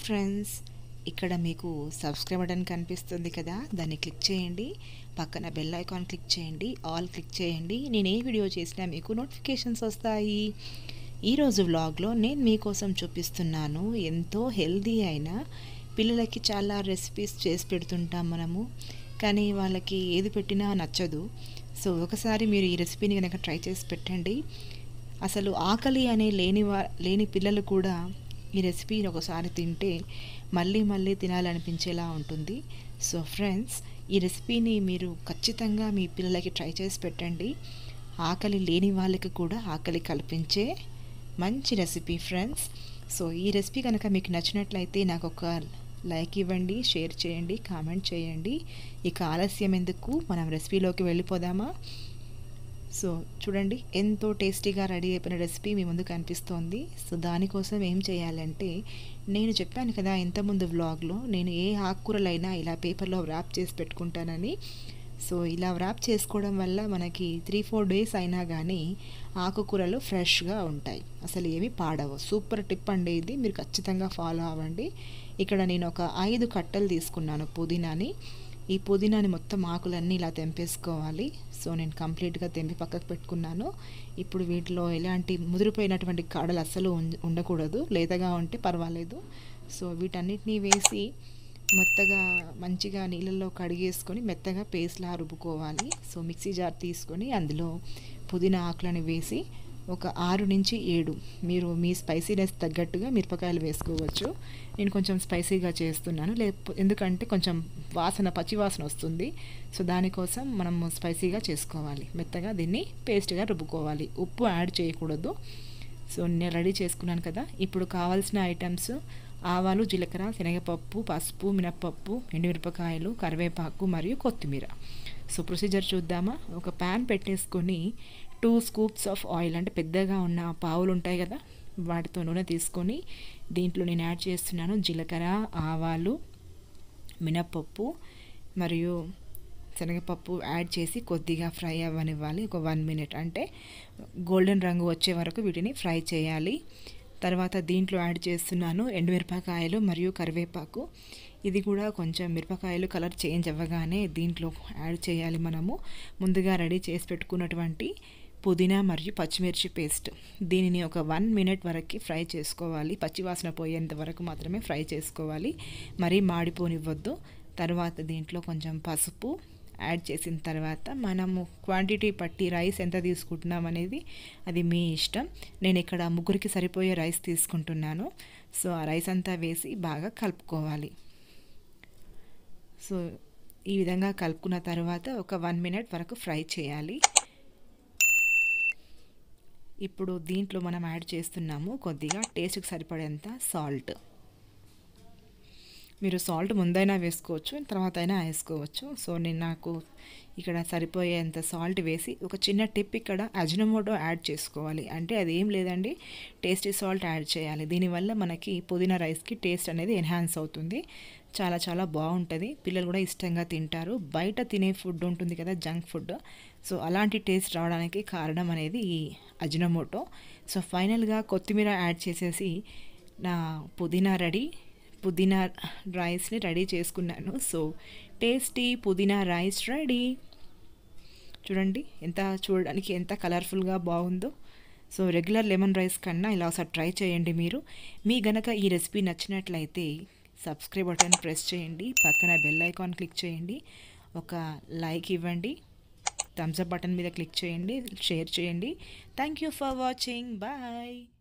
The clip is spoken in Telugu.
ఫ్రెండ్స్ ఇక్కడ మీకు సబ్స్క్రైబ్ బటన్ కనిపిస్తుంది కదా దాన్ని క్లిక్ చేయండి పక్కన బెల్ ఐకాన్ క్లిక్ చేయండి ఆల్ క్లిక్ చేయండి నేను ఏ వీడియో చేసినా మీకు నోటిఫికేషన్స్ వస్తాయి ఈరోజు వ్లాగ్లో నేను మీకోసం చూపిస్తున్నాను ఎంతో హెల్దీ అయిన పిల్లలకి చాలా రెసిపీస్ చేసి పెడుతుంటాం మనము కానీ వాళ్ళకి ఏది పెట్టినా నచ్చదు సో ఒకసారి మీరు ఈ రెసిపీని కనుక ట్రై చేసి పెట్టండి అసలు ఆకలి అనే లేని వా లేని పిల్లలు కూడా ఈ రెసిపీని ఒకసారి తింటే మళ్ళీ మళ్ళీ తినాలనిపించేలా ఉంటుంది సో ఫ్రెండ్స్ ఈ రెసిపీని మీరు ఖచ్చితంగా మీ పిల్లలకి ట్రై చేసి పెట్టండి ఆకలి లేని వాళ్ళకి కూడా ఆకలి కల్పించే మంచి రెసిపీ ఫ్రెండ్స్ సో ఈ రెసిపీ కనుక మీకు నచ్చినట్లయితే నాకు ఒక లైక్ ఇవ్వండి షేర్ చేయండి కామెంట్ చేయండి ఇక ఆలస్యం ఎందుకు మనం రెసిపీలోకి వెళ్ళిపోదామా సో చూడండి ఎంతో టేస్టీగా రెడీ అయిపోయిన రెసిపీ మీ ముందు కనిపిస్తోంది సో దానికోసం ఏం చేయాలంటే నేను చెప్పాను కదా ఇంతకుముందు వ్లాగ్లో నేను ఏ ఆకుకూరలైనా ఇలా పేపర్లో వ్రాప్ చేసి పెట్టుకుంటానని సో ఇలా వ్రాప్ చేసుకోవడం వల్ల మనకి త్రీ ఫోర్ డేస్ అయినా కానీ ఆకుకూరలు ఫ్రెష్గా ఉంటాయి అసలు ఏమి పాడవు సూపర్ టిప్ అండి ఇది మీరు ఖచ్చితంగా ఫాలో అవ్వండి ఇక్కడ నేను ఒక ఐదు కట్టలు తీసుకున్నాను పుదీనాని ఈ పుదీనాని మొత్తం ఆకులన్నీ ఇలా తెంపేసుకోవాలి సో నేను కంప్లీట్గా తెంపి పక్కకు పెట్టుకున్నాను ఇప్పుడు వీటిలో ఎలాంటి ముదిరిపోయినటువంటి కాడలు అస్సలు ఉండకూడదు లేతగా ఉంటే పర్వాలేదు సో వీటన్నిటినీ వేసి మెత్తగా మంచిగా నీళ్ళల్లో కడిగేసుకొని మెత్తగా పేస్ట్లా రుబ్బుకోవాలి సో మిక్సీ జార్ తీసుకొని అందులో పుదీనా ఆకులని వేసి ఒక ఆరు నుంచి ఏడు మీరు మీ స్పైసీనెస్ తగ్గట్టుగా మిరపకాయలు వేసుకోవచ్చు నేను కొంచెం స్పైసీగా చేస్తున్నాను లేకపోతే ఎందుకంటే కొంచెం వాసన పచ్చి వాసన వస్తుంది సో దానికోసం మనం స్పైసీగా చేసుకోవాలి మెత్తగా దీన్ని పేస్ట్గా రుబ్బుకోవాలి ఉప్పు యాడ్ చేయకూడదు సో నేను రెడీ చేసుకున్నాను కదా ఇప్పుడు కావాల్సిన ఐటమ్స్ ఆవాలు జీలకర్ర శనగపప్పు పసుపు మినప్పప్పు ఎండుమిరపకాయలు కరివేపాకు మరియు కొత్తిమీర సో ప్రొసీజర్ చూద్దామా ఒక ప్యాన్ పెట్టేసుకొని టూ స్కూప్స్ ఆఫ్ ఆయిల్ అంటే పెద్దగా ఉన్న పావులు ఉంటాయి కదా వాటితో నూనె తీసుకొని దీంట్లో నేను యాడ్ చేస్తున్నాను జీలకర్ర ఆవాలు మినప్పప్పు మరియు శనగపప్పు యాడ్ చేసి కొద్దిగా ఫ్రై అవ్వనివ్వాలి ఒక వన్ మినిట్ అంటే గోల్డెన్ రంగు వచ్చే వరకు వీటిని ఫ్రై చేయాలి తర్వాత దీంట్లో యాడ్ చేస్తున్నాను ఎండుమిరపకాయలు మరియు కరివేపాకు ఇది కూడా కొంచెం మిరపకాయలు కలర్ చేంజ్ అవ్వగానే దీంట్లో యాడ్ చేయాలి మనము ముందుగా రెడీ చేసి పెట్టుకున్నటువంటి పుదీనా మరియు పచ్చిమిర్చి పేస్ట్ దీనిని ఒక వన్ మినిట్ వరకు ఫ్రై చేసుకోవాలి పచ్చివాసన పోయేంత వరకు మాత్రమే ఫ్రై చేసుకోవాలి మరీ మాడిపోనివ్వద్దు తర్వాత దీంట్లో కొంచెం పసుపు యాడ్ చేసిన తర్వాత మనము క్వాంటిటీ పట్టి రైస్ ఎంత తీసుకుంటున్నాం అనేది అది మీ ఇష్టం నేను ఇక్కడ ముగ్గురికి సరిపోయే రైస్ తీసుకుంటున్నాను సో ఆ రైస్ అంతా వేసి బాగా కలుపుకోవాలి సో ఈ విధంగా కలుపుకున్న తర్వాత ఒక వన్ మినిట్ వరకు ఫ్రై చేయాలి ఇప్పుడు దీంట్లో మనం యాడ్ చేస్తున్నాము కొద్దిగా టేస్ట్కి సరిపడేంత సాల్ట్ మీరు సాల్ట్ ముందైనా వేసుకోవచ్చు తర్వాత అయినా వేసుకోవచ్చు సో నేను నాకు ఇక్కడ సరిపోయేంత సాల్ట్ వేసి ఒక చిన్న టిప్ ఇక్కడ అజినమోటో యాడ్ చేసుకోవాలి అంటే అది ఏం లేదండి టేస్టీ సాల్ట్ యాడ్ చేయాలి దీనివల్ల మనకి పుదీనా రైస్కి టేస్ట్ అనేది ఎన్హాన్స్ అవుతుంది చాలా చాలా బాగుంటుంది పిల్లలు కూడా ఇష్టంగా తింటారు బయట తినే ఫుడ్ ఉంటుంది కదా జంక్ ఫుడ్ సో అలాంటి టేస్ట్ రావడానికి కారణం అనేది ఈ అజినమోటో సో ఫైనల్గా కొత్తిమీర యాడ్ చేసేసి నా పుదీనా రెడీ పుదీనా రైస్ని రెడీ చేసుకున్నాను సో టేస్టీ పుదీనా రైస్ రెడీ చూడండి ఎంత చూడడానికి ఎంత కలర్ఫుల్గా బాగుందో సో రెగ్యులర్ లెమన్ రైస్ కన్నా ఇలా ఒకసారి ట్రై చేయండి మీరు మీ గనక ఈ రెసిపీ నచ్చినట్లయితే సబ్స్క్రైబ్ బటన్ ప్రెస్ చేయండి పక్కన బెల్ ఐకాన్ క్లిక్ చేయండి ఒక లైక్ ఇవ్వండి థమ్స్అప్ బటన్ మీద క్లిక్ చేయండి షేర్ చేయండి thank you for watching bye